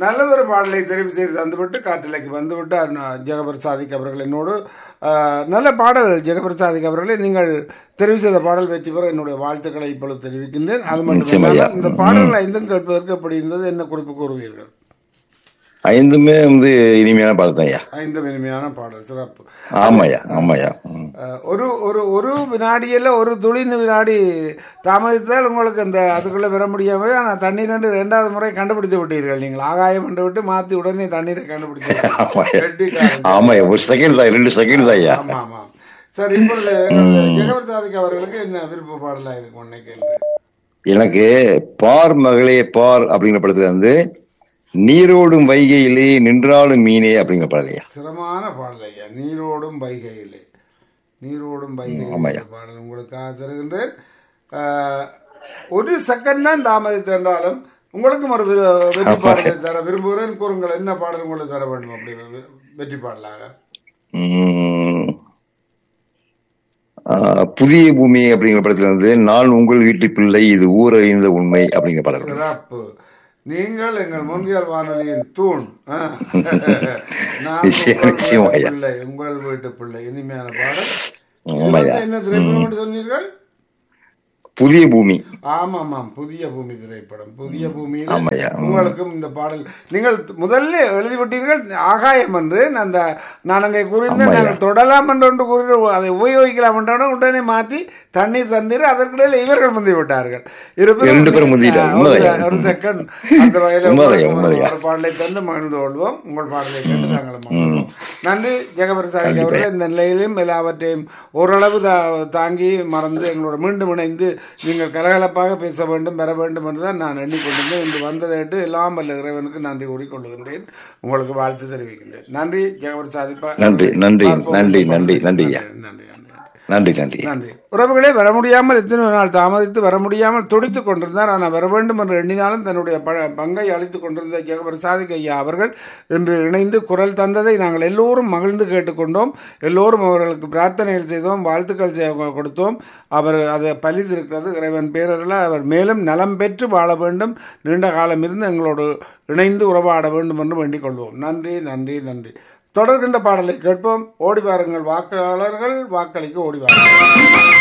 நல்லதொரு பாடலை தெரிவு செய்து தந்துவிட்டு காட்டிலைக்கு வந்துவிட்டு அருணா ஜெகபர் சாதிக் அவர்கள் என்னோடு ஆஹ், நல்ல பாடல் ஜெகபர் சாதிக் அவர்களே நீங்கள் தெரிவு செய்த பாடல் வெற்றி பெற என்னுடைய வாழ்த்துக்களை இப்பொழுது தெரிவிக்கின்றேன் அது மட்டும் நிச்சயம் ஐயா. இல்லாமல் இந்த பாடல்கள் ஐந்தும் கேட்பதற்கு எப்படி இருந்தது என்ன குறிப்பு கூறுவீர்கள் ஐந்துமே வந்து இனிமையான பாடல் தான் ஐயா ஐந்து இனிமையான பாடல் சிறப்பு ஆமாய்யா ஆமாய்யா ம். அஹ், ஒரு ஒரு ஒரு வினாடியில் ஒரு துளி வினாடி தாமதித்தால் உங்களுக்கு அந்த அதுக்குள்ளே வர முடியாமல் ஆனால் தண்ணீர் ரெண்டு ரெண்டாவது முறை கண்டுபிடித்து விட்டீர்கள் நீங்கள் ஆகாயம் என்று விட்டு மாற்றி உடனே தண்ணீரை கண்டுபிடித்து ஆமாய்யா கெட்டிக்காரன். ஆமாய்யா ஒரு செகண்ட் தான் ரெண்டு செகண்ட் தான் ஐயா ஆமா ஆமா சரி இப்பொழுது எங்கள் ஜெகவர் சாதிக் அவர்களுக்கு என்ன விருப்ப பாடலாக இருக்கும் இன்னைக்கு என்று எனக்கு பார் மகளே பார் அப்படிங்கிற படத்துல வந்து நீரோடும் வைகையிலே நின்றாலும் மீனே அப்படிங்கிற பாடல் ஐயா சிரமமான பாடல் ஐயா நீரோடும் வைகையிலே நீரோடும் வைகையிலே ஆமாய்யா. என்ற பாடல் உங்களுக்காக தருகின்றேன் அஹ், ஒரு செகண்ட் தான் தாமதித்து என்றாலும் உங்களுக்கும் ஒரு வி- வெற்றி பாடலை தர விரும்புகிறேன் கூறுங்கள் என்ன பாடல் உங்களுக்கு தர வேண்டும் அப்படி வெ- வெற்றி பாடலாக உம். ஆஹ், புதிய பூமி அப்படிங்கிற படத்துல வந்து நான் உங்கள் வீட்டு பிள்ளை இது ஊர் அறிந்த உண்மை அப்படிங்கிற பாடல் சிறப்பு நீங்கள் எங்கள் முன்கியல் வானொலியின் தூண் ஆ. நான் நிச்சயம், உங்கள் நிச்சயம் வீட்டு ஐயா. பிள்ளை உங்கள் வீட்டு பிள்ளை இனிமையான பாடல் இது ஆமாய்யா. வந்து என்ன திரைப்படம் என்று சொன்னீர்கள் புதிய பூமி ஆமாம் ஆமாம் புதிய பூமி திரைப்படம் புதிய பூமியில் ஆமாய்யா. ம். உங்களுக்கும் இந்த பாடல் நீங்கள் முதல்ல எழுதிவிட்டீர்கள் ஆகாயம் என்று அந்த நான் அங்கே கூறியிருந்தேன் ஆமாய்யா. நாங்கள் தொடலாம் என்று ஒன்று கூறி அதை உபயோகிக்கலாம் என்ற உடனே மாற்றி தண்ணீர் தந்தீர் அதற்கிடையில் இவர்கள் முந்தி விட்டார்கள் இருப்பினும் ரெண்டு பேரும் முந்திட்டாங்க. ஆ, ஒரு உண்மைதான். செ- ஒரு செகண்ட் அந்த வகையில் உண்மைதான், உங்களுக்கு உண்மைதான். ஒரு பாடலை தந்து மகிழ்ந்து கொள்வோம் உங்கள் பாடலை கேட்டு நாங்கள் மகிழ்வோம் நன்றி ஜெகபரசாமி அவர்கள் இந்த நிலையிலும் எல்லாவற்றையும் ஓரளவு தா- தாங்கி மறந்து எங்களோட மீண்டும் இணைந்து நீங்கள் கலகலப்பாக பேச வேண்டும் பெற வேண்டும் என்று தான் நான் எண்ணிக்கொண்டிருந்தேன் இன்று வந்ததை விட்டு எல்லாம் வல்ல இறைவனுக்கு நன்றி கூறிக்கொள்கின்றேன் உங்களுக்கு வாழ்த்து தெரிவிக்கின்றேன் நன்றி ஜெகபர் சாதிப்பா நன்றி, நன்றி, நன்றி, நன்றி, நன்றி ஐயா. நன்றி நன்றி நன்றி நன்றி நன்றி நன்றி உறவுகளே வர முடியாமல் எத்தனை நாள் தாமதித்து வர முடியாமல் துடித்துக் கொண்டிருந்தார் ஆனால் வர வேண்டும் என்று எண்ணினாலும் தன்னுடைய ப- பங்கை அளித்துக் கொண்டிருந்த ஜெகபர் சாதிக் ஐயா அவர்கள் இன்று இணைந்து குரல் தந்ததை நாங்கள் எல்லோரும் மகிழ்ந்து கேட்டுக்கொண்டோம் எல்லோரும் அவர்களுக்கு பிரார்த்தனைகள் செய்தோம் வாழ்த்துக்கள் செய்- கொடுத்தோம் அவர் அதை பலித்திருக்கிறது இறைவன் பேரர்களால் அவர் மேலும் நலம் பெற்று வாழ வேண்டும் நீண்ட காலம் இருந்து எங்களோடு இணைந்து உறவாட வேண்டும் என்று வேண்டிக் கொள்வோம் நன்றி நன்றி நன்றி தொடர்கின்ற பாடலை கேட்போம் ஓடி வாருங்கள் வாக்காளர்கள் வாக்களிக்க ஓடி வாருங்கள்